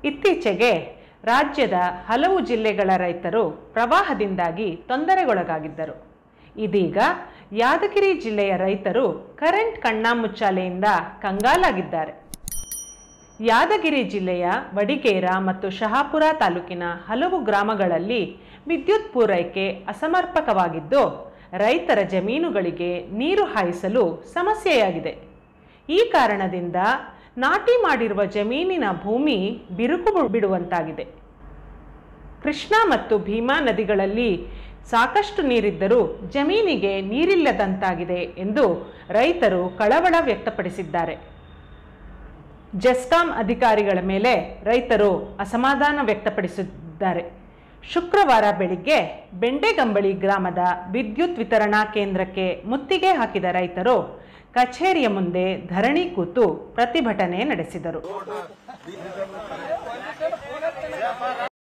ಇತ್ತೀಚೆಗೆ ರಾಜ್ಯದ ಹಲವು ಜಿಲ್ಲೆಗಳ ರೈತರು ಪ್ರವಾಹದಿಂದಾಗಿ ತೊಂದರೆಗೊಳಗಾಗಿದ್ದರು ಇದೀಗ ಯಾದಗಿರಿ ಜಿಲ್ಲೆಯ ರೈತರು ಕರೆಂಟ್ ಕಣ್ಣಾಮುಚ್ಚಾಲೆಯಿಂದ ಕಂಗಾಲಾಗಿದ್ದಾರೆ ಯಾದಗಿರಿ ಜಿಲ್ಲೆಯ ವಡಿಗೇರ ಮತ್ತು ಶಹಾಪುರ ತಾಲೂಕಿನ ಹಲವು ಗ್ರಾಮಗಳಲ್ಲಿ ವಿದ್ಯುತ್ ಪೂರೈಕೆ ಅಸಮರ್ಪಕವಾಗಿದ್ದು ರೈತರ ಜಮೀನುಗಳಿಗೆ ನೀರು ಹಾಯಿಸಲು ಸಮಸ್ಯೆಯಾಗಿದೆ ಈ ಕಾರಣದಿಂದ ನಾಟಿ ಮಾಡಿರುವ ಜಮೀನಿನ ಭೂಮಿ ಬಿರುಕು ಬಿಡುವಂತಾಗಿದೆ ಕೃಷ್ಣಾ ಮತ್ತು ಭೀಮಾ ನದಿಗಳಲ್ಲಿ ಸಾಕಷ್ಟು ನೀರಿದ್ದರೂ ಜಮೀನಿಗೆ ನೀರಿಲ್ಲದಂತಾಗಿದೆ ಎಂದು ರೈತರು ಕಳವಳ ವ್ಯಕ್ತಪಡಿಸಿದ್ದಾರೆ ಜೆಸ್ಕಾಂ ಅಧಿಕಾರಿಗಳ ಮೇಲೆ ರೈತರು ಅಸಮಾಧಾನ ವ್ಯಕ್ತಪಡಿಸಿದ್ದಾರೆ ಶುಕ್ರವಾರ ಬೆಳಿಗ್ಗೆ ಬೆಂಡೆಗಂಬಳಿ ಗ್ರಾಮದ ವಿದ್ಯುತ್ ವಿತರಣಾ ಕೇಂದ್ರಕ್ಕೆ ಮುತ್ತಿಗೆ ಹಾಕಿದ ರೈತರು ಕಚೇರಿಯ ಮುಂದೆ ಧರಣಿ ಕೂತು ಪ್ರತಿಭಟನೆ ನಡೆಸಿದರು